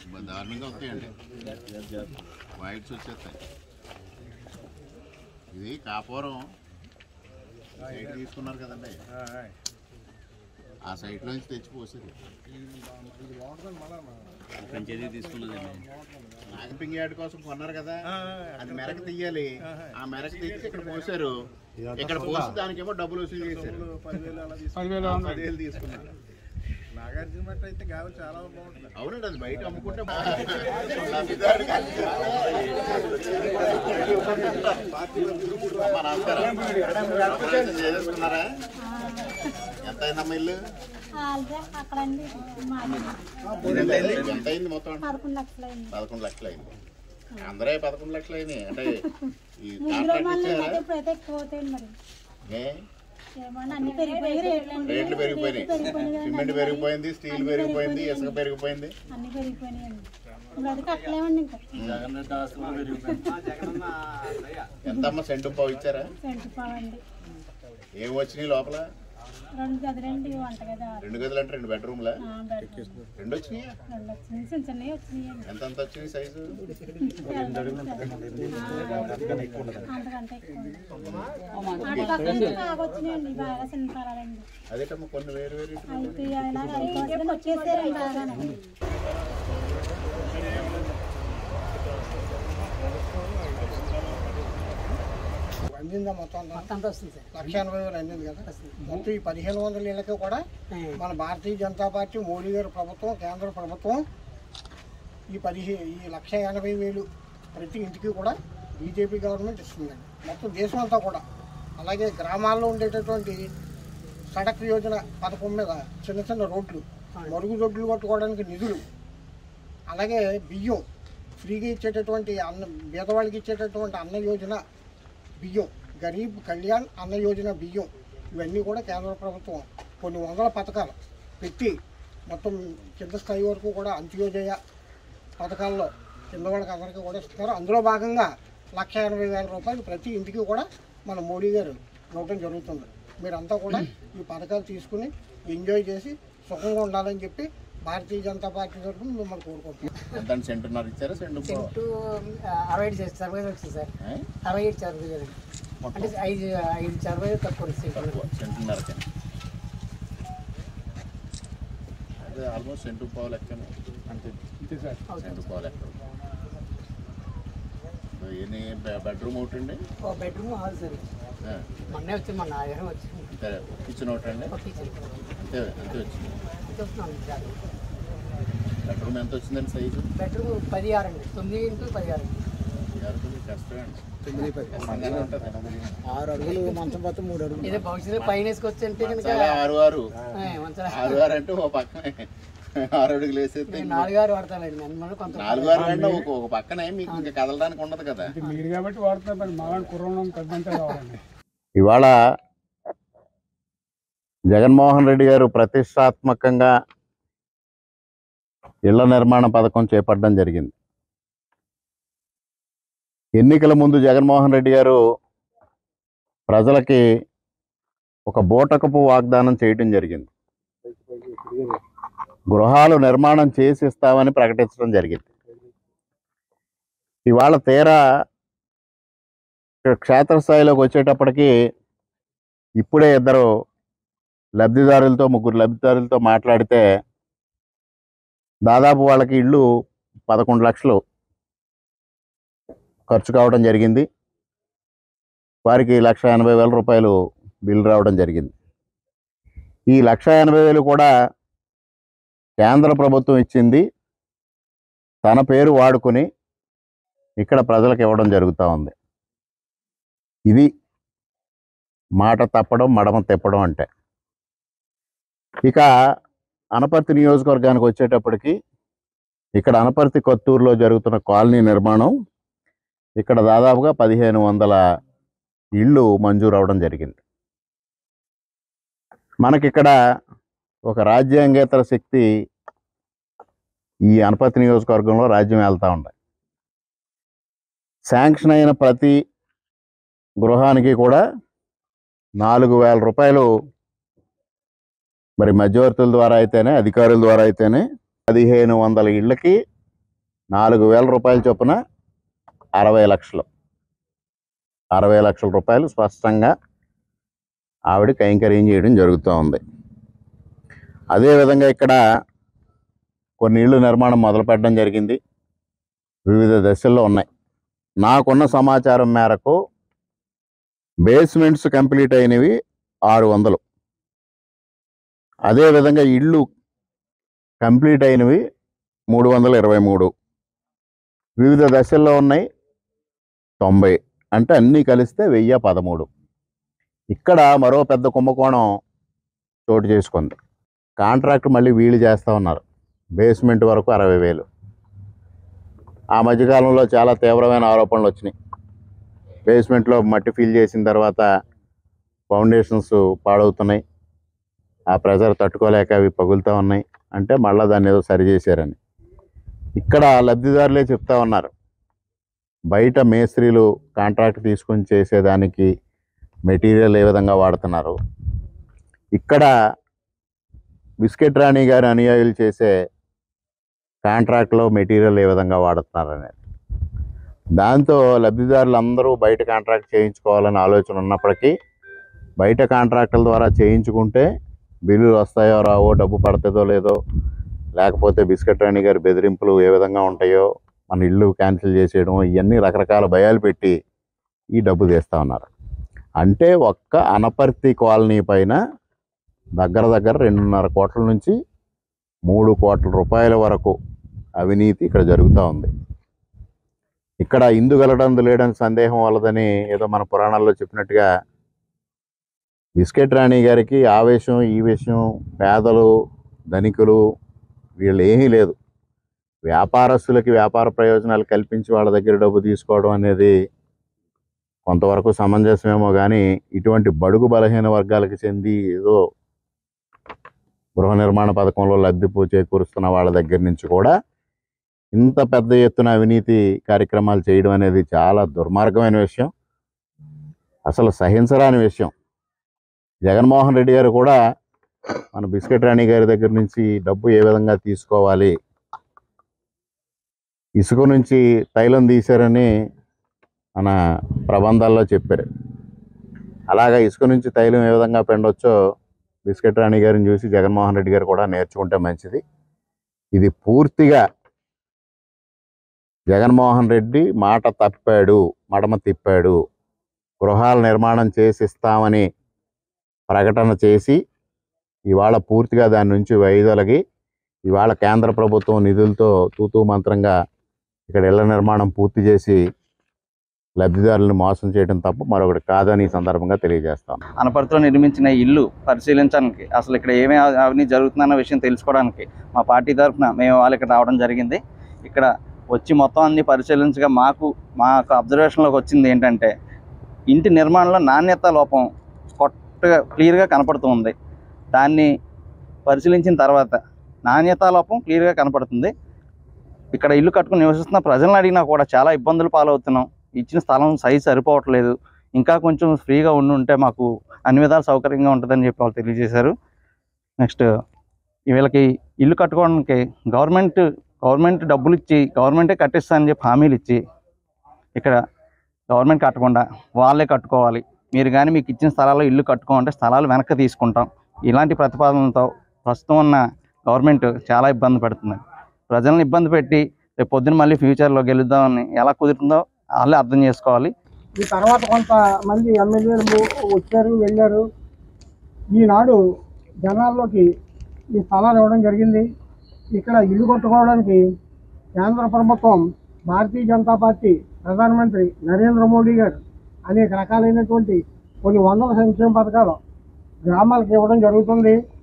దారుణంగా వస్తాయండి వైట్స్ వచ్చేస్తాయి ఇది కాపురం సైట్ తీసుకున్నారు కదండి ఆ సైట్ నుంచి తెచ్చి పోసేది పంచాయతీ తీసుకున్నదండి నాగపింగి యాడ్ కోసం కొన్నారు కదా అది మెరక తీయాలి ఆ మెరక తీసి ఇక్కడ పోసారు ఇక్కడ పోసి దానికేమో డబ్బులు వసూలు చేశారు ఆ, పదివేలు తీసుకున్నారు నాగార్జున మట్ట అయితే గాలి చాలా బాగుంటుంది అవునండి అది బయట అమ్ముకుంటే అమ్మా, నమస్కారం. చేసేసుకున్నారా ఎంత అయిందమ్మా ఇల్లు వాళ్ళదే అక్కడండి మాది ఎంత అయింది? ఎంత అయింది మొత్తం పదకొండు లక్షలు అయింది పదకొండు లక్షలు అయింది అందరే పదకొండు లక్షలు అయినాయి అంటే ఈ ముందులో కాంట్రాక్ట్ మళ్ళీ ఇచ్చారా అయితే ఇప్పుడైతే ఎక్కువ అవుతాయండి మరి ఏ? ఏమన్నా అన్ని పెరిగిపోయి రేట్లు అండి. రేట్లు పెరిగిపోయినాయి పెరిగిపోయినాయి కదండి, సిమెంట్ అన్ని పెరిగిపోయింది స్టీల్ అన్ని పెరిగిపోయింది పెరిగిపోయినాయి. ఇసుక పెరిగిపోయింది అన్ని పెరిగిపోయినాయండి ఇప్పుడు అది కట్టలేమండి ఇంకా జగన్ రెడ్డి ఆస్తులు పెరిగిపోయింది ఎంతమ్మా సెంటు పావు ఇచ్చారా సెంటు పావండి ఏం వచ్చినాయి లోపల రెండు గదులండి వంట గది ఆరు. రెండు గదులు అంటే రెండు బెడ్రూమ్లా ఆ, బెడ్ రెండు వచ్చినాయా రెండు వచ్చినాయి చిన్న చిన్నవి వచ్చినాయండి ఎంత ఎంత వచ్చినాయి సైజు అంతకంటే ఎక్కువ అటు పక్క నుంచి బాగా వచ్చినాయండి బాగా చిన్న పరాలండి అదేటమ్మా కొన్ని వేరు వేరు ఇటు. అయితే ఇలా అయిపోతే వచ్చేసారండి బాగానే అందిందా మొత్తం అంతా లక్ష ఎనభై వేలు అందింది కదా మొత్తం ఈ పదిహేను వందల ఇళ్ళకి కూడా మన భారతీయ జనతా పార్టీ మోడీ గారి ప్రభుత్వం కేంద్ర ప్రభుత్వం ఈ పదిహే ఈ లక్ష ఎనభై వేలు ప్రతి ఇంటికి కూడా బీజేపీ గవర్నమెంట్ ఇస్తుందండి మొత్తం దేశం అంతా కూడా అలాగే గ్రామాల్లో ఉండేటటువంటి సడక్ యోజన పథకం మీద చిన్న చిన్న రోడ్లు మరుగుదొడ్లు కట్టుకోవడానికి నిధులు అలాగే బియ్యం ఫ్రీగా ఇచ్చేటటువంటి అన్న పేదవాళ్ళకి ఇచ్చేటటువంటి అన్న యోజన బియ్యం గరీబ్ కళ్యాణ్ అన్న యోజన బియ్యం ఇవన్నీ కూడా కేంద్ర ప్రభుత్వం కొన్ని వందల పథకాలు పెట్టి మొత్తం కింద స్థాయి వరకు కూడా అంత్యోదయ పథకాల్లో కింద వాళ్ళకి అందరికీ కూడా ఇస్తున్నారు అందులో భాగంగా లక్ష ఎనభై వేల రూపాయలు ప్రతి ఇంటికి కూడా మన మోడీ గారు ఇవ్వడం జరుగుతుంది మీరంతా కూడా ఈ పథకాలు తీసుకుని ఎంజాయ్ చేసి సుఖంగా ఉండాలని చెప్పి భారతీయ జనతా పార్టీ తరఫున మిమ్మల్ని కోరుకుంటున్నాం ఎంత అని సెంటున్నర ఇచ్చారా సెంటు పావు? టూ అరవై ఐదు చేస్తారు సర్వే వచ్చింది సార్ ఏ? అరవై ఐదు సర్వే అంటే మొత్తం ఐదు ఐదు సర్వే తక్కువ వస్తాయి తక్కువ సెంటున్నరకే అదే ఆల్మోస్ట్ సెంటు పావు లెక్క అంతే సెంటు పావు లెక్క ఎన్ని బెడ్రూమ్ ఒకటి అండి ఓ బెడ్రూమ్ హాల్ సార్ ఆ, మొన్నే వచ్చింది మొన్న ఆదివారం వచ్చింది అంతే కిచెన్ ఒకటి అండి ఒక కిచెన్ అంతే అంతే వచ్చింది చూస్తున్నాం సార్ బెడ్రూమ్ ఎంత వచ్చిందండి సైజు బెడ్రూమ్ పది ఆరు అండి తొమ్మిది ఇంటూ పది ఆరు ఎవరికి కష్టమే అండి సంగానే ఉంటుంది. ఆరు అడుగులు మంచం పత్తి మూడు అడుగులు ఏదో భవిష్యత్తులో పైన వేసుకొచ్చి అంటే కనుక చాలా ఆరు ఆరు మంచిగా ఆరు ఆరు అంటే ఓ పక్కనే ఆరు అడుగులు వేసేస్తే నేను నాలుగు ఆరు వాడతానండి నన్ను కొంత నాలుగు ఆరు అంటే ఒక ఒక పక్కనే మీకు ఇంకా కదలడానికి ఉండదు కదా మీరు కాబట్టి వాడుతున్నారు మరి మాలాంటి కుర్రం పెద్దంతా కావాలండి ఇవాళ జగన్మోహన్ రెడ్డి గారు ప్రతిష్టాత్మకంగా ఇళ్ల నిర్మాణ పథకం చేపట్టడం జరిగింది ఎన్నికల ముందు జగన్మోహన్ రెడ్డి గారు ప్రజలకి ఒక బూటకపు వాగ్దానం చేయడం జరిగింది గృహాలు నిర్మాణం చేసి ఇస్తామని ప్రకటించడం జరిగింది ఇవాళ తీరా ఇక్కడ క్షేత్రస్థాయిలోకి వచ్చేటప్పటికి ఇప్పుడే ఇద్దరు లబ్ధిదారులతో ముగ్గురు లబ్ధిదారులతో మాట్లాడితే దాదాపు వాళ్ళకి ఇళ్ళు పదకొండు లక్షలు ఖర్చు కావడం జరిగింది వారికి లక్ష ఎనభై వేల రూపాయలు బిల్లు రావడం జరిగింది ఈ లక్ష ఎనభై వేలు కూడా కేంద్ర ప్రభుత్వం ఇచ్చింది తన పేరు వాడుకొని ఇక్కడ ప్రజలకు ఇవ్వడం జరుగుతూ ఉంది ఇది మాట తప్పడం మడమ తిప్పడం అంటే ఇక అనపర్తి నియోజకవర్గానికి వచ్చేటప్పటికి ఇక్కడ అనపర్తి కొత్తూరులో జరుగుతున్న కాలనీ నిర్మాణం ఇక్కడ దాదాపుగా పదిహేను వందల ఇళ్ళు మంజూరు అవడం జరిగింది మనకిక్కడ ఒక రాజ్యాంగేతర శక్తి ఈ అనపర్తి నియోజకవర్గంలో రాజ్యం వెళ్తూ ఉంది శాంక్షన్ అయిన ప్రతి గృహానికి కూడా నాలుగు వేల రూపాయలు మరి మధ్యవర్తుల ద్వారా అయితేనే అధికారుల ద్వారా అయితేనే పదిహేను వందల ఇళ్ళకి నాలుగు వేల రూపాయల చొప్పున అరవై లక్షలు అరవై లక్షల రూపాయలు స్పష్టంగా ఆవిడ కైంకర్యం చేయడం జరుగుతూ ఉంది అదేవిధంగా ఇక్కడ కొన్ని ఇళ్ళు నిర్మాణం మొదలు పెట్టడం జరిగింది వివిధ దశల్లో ఉన్నాయి నాకున్న సమాచారం మేరకు బేస్మెంట్స్ కంప్లీట్ అయినవి ఆరు వందలు అదేవిధంగా ఇళ్ళు కంప్లీట్ అయినవి మూడు వందల ఇరవై మూడు వివిధ దశల్లో ఉన్నాయి తొంభై అంటే అన్నీ కలిస్తే వెయ్యి పదమూడు ఇక్కడ మరో పెద్ద కుంభకోణం చోటు చేసుకుంది కాంట్రాక్ట్ మళ్ళీ వీలు చేస్తూ ఉన్నారు బేస్మెంట్ వరకు అరవై వేలు ఆ మధ్యకాలంలో చాలా తీవ్రమైన ఆరోపణలు వచ్చినాయి బేస్మెంట్లో మట్టి ఫిల్ చేసిన తర్వాత ఫౌండేషన్స్ పాడవుతున్నాయి ఆ ప్రెజర్ తట్టుకోలేక అవి పగులుతూ ఉన్నాయి అంటే మళ్ళీ దాన్ని ఏదో సరి చేశారని ఇక్కడ లబ్ధిదారులే చెప్తా ఉన్నారు బయట మేస్త్రీలు కాంట్రాక్ట్ తీసుకొని చేసేదానికి మెటీరియల్ ఏ విధంగా వాడుతున్నారు ఇక్కడ బిస్కెట్ రాణి గారి అనుయాయులు చేసే కాంట్రాక్ట్లో మెటీరియల్ ఏ విధంగా వాడుతున్నారు అనేది దాంతో లబ్ధిదారులు అందరూ బయట కాంట్రాక్ట్ చేయించుకోవాలని ఆలోచన ఉన్నప్పటికీ బయట కాంట్రాక్టుల ద్వారా చేయించుకుంటే బిల్లులు వస్తాయో రావో డబ్బు పడుతుందో లేదో లేకపోతే బిస్కెట్ రాణి గారి బెదిరింపులు ఏ విధంగా ఉంటాయో మన ఇల్లు క్యాన్సిల్ చేసేయడం ఇవన్నీ రకరకాల భయాలు పెట్టి ఈ డబ్బు తీస్తూ ఉన్నారు అంటే ఒక్క అనపర్తి కాలనీ పైన దగ్గర దగ్గర రెండున్నర కోట్ల నుంచి మూడు కోట్ల రూపాయల వరకు అవినీతి ఇక్కడ జరుగుతూ ఉంది ఇక్కడ ఇందు గలడం లేడని సందేహం వల్లదని ఏదో మన పురాణాల్లో చెప్పినట్టుగా బిస్కెట్ రాణి గారికి ఆవేశం ఈ విషయం పేదలు ధనికులు వీళ్ళు ఏమీ లేదు వ్యాపారస్తులకి వ్యాపార ప్రయోజనాలు కల్పించి వాళ్ళ దగ్గర డబ్బు తీసుకోవడం అనేది కొంతవరకు సమంజసమేమో కానీ ఇటువంటి బడుగు బలహీన వర్గాలకు చెంది ఏదో గృహ నిర్మాణ పథకంలో లబ్ధి పూ- చేకూరుస్తున్న వాళ్ళ దగ్గర నుంచి కూడా ఇంత పెద్ద ఎత్తున అవినీతి కార్యక్రమాలు చేయడం అనేది చాలా దుర్మార్గమైన విషయం అసలు సహించరాని విషయం జగన్మోహన్ రెడ్డి గారు కూడా మన బిస్కెట్ రాణి గారి దగ్గర నుంచి డబ్బు ఏ విధంగా తీసుకోవాలి ఇసుక నుంచి తైలం తీశారని మన ప్రబంధాల్లో చెప్పారు అలాగా ఇసుక నుంచి తైలం ఏ విధంగా పెండొచ్చో బిస్కెట్ రాణి గారిని చూసి జగన్మోహన్ రెడ్డి గారు కూడా నేర్చుకుంటే మంచిది ఇది పూర్తిగా జగన్మోహన్ రెడ్డి మాట తప్పాడు మడమ తిప్పాడు గృహాల నిర్మాణం చేసిస్తామని ప్రకటన చేసి ఇవాళ పూర్తిగా దాని నుంచి వైదొలగి ఇవాళ కేంద్ర ప్రభుత్వం నిధులతో తూతూ మంత్రంగా ఇక్కడ ఇళ్ల నిర్మాణం పూర్తి చేసి లబ్ధిదారులను మోసం చేయడం తప్ప మరొకటి కాదని ఈ సందర్భంగా తెలియజేస్తాం అనపర్తిలో నిర్మించిన ఇల్లు పరిశీలించడానికి అసలు ఇక్కడ ఏమేమి అవి- అవినీతి జరుగుతుందన్న విషయం తెలుసుకోవడానికి మా పార్టీ తరఫున మేము వాళ్ళు ఇక్కడ రావడం జరిగింది ఇక్కడ వచ్చి మొత్తం అన్ని పరిశీలించగా మాకు మాకు అబ్జర్వేషన్లోకి వచ్చింది ఏంటంటే ఇంటి నిర్మాణంలో నాణ్యత లోపం కొత్తగా క్లియర్గా కనపడుతుంది దాన్ని పరిశీలించిన తర్వాత నాణ్యత లోపం క్లియర్గా కనపడుతుంది ఇక్కడ ఇల్లు కట్టుకుని నివసిస్తున్న ప్రజలను అడిగినా కూడా చాలా ఇబ్బందులు పాలవుతున్నాం ఇచ్చిన స్థలం సైజ్ సరిపోవట్లేదు ఇంకా కొంచెం ఫ్రీగా ఉండి ఉంటే మాకు అన్ని విధాలు సౌకర్యంగా ఉంటుందని చెప్పి వాళ్ళు తెలియజేశారు నెక్స్ట్ వీళ్ళకి ఇల్లు కట్టుకోవడానికి గవర్నమెంట్ గవర్నమెంట్ డబ్బులు ఇచ్చి గవర్నమెంటే కట్టిస్తానని చెప్పి హామీలు ఇచ్చి ఇక్కడ గవర్నమెంట్ కట్టకుండా వాళ్ళే కట్టుకోవాలి మీరు కానీ మీకు ఇచ్చిన స్థలాల్లో ఇల్లు కట్టుకోమంటే స్థలాలు వెనక్కి తీసుకుంటాం ఇలాంటి ప్రతిపాదనలతో ప్రస్తుతం ఉన్న గవర్నమెంట్ చాలా ఇబ్బంది పెడుతుంది ప్రజలను ఇబ్బంది పెట్టి రేపు పొద్దున మళ్ళీ ఫ్యూచర్లో గెలుద్దామని ఎలా కుదురుతుందో వాళ్ళే అర్థం చేసుకోవాలి ఈ తర్వాత కొంతమంది ఎమ్మెల్యేలు వచ్చారు వెళ్ళారు ఈనాడు జనాల్లోకి ఈ స్థలాలు ఇవ్వడం జరిగింది ఇక్కడ ఇల్లు కట్టుకోవడానికి కేంద్ర ప్రభుత్వం భారతీయ జనతా పార్టీ ప్రధానమంత్రి నరేంద్ర మోడీ గారు అనేక రకాలైనటువంటి కొన్ని వందల సంక్షేమ పథకాలు గ్రామాలకు ఇవ్వడం జరుగుతుంది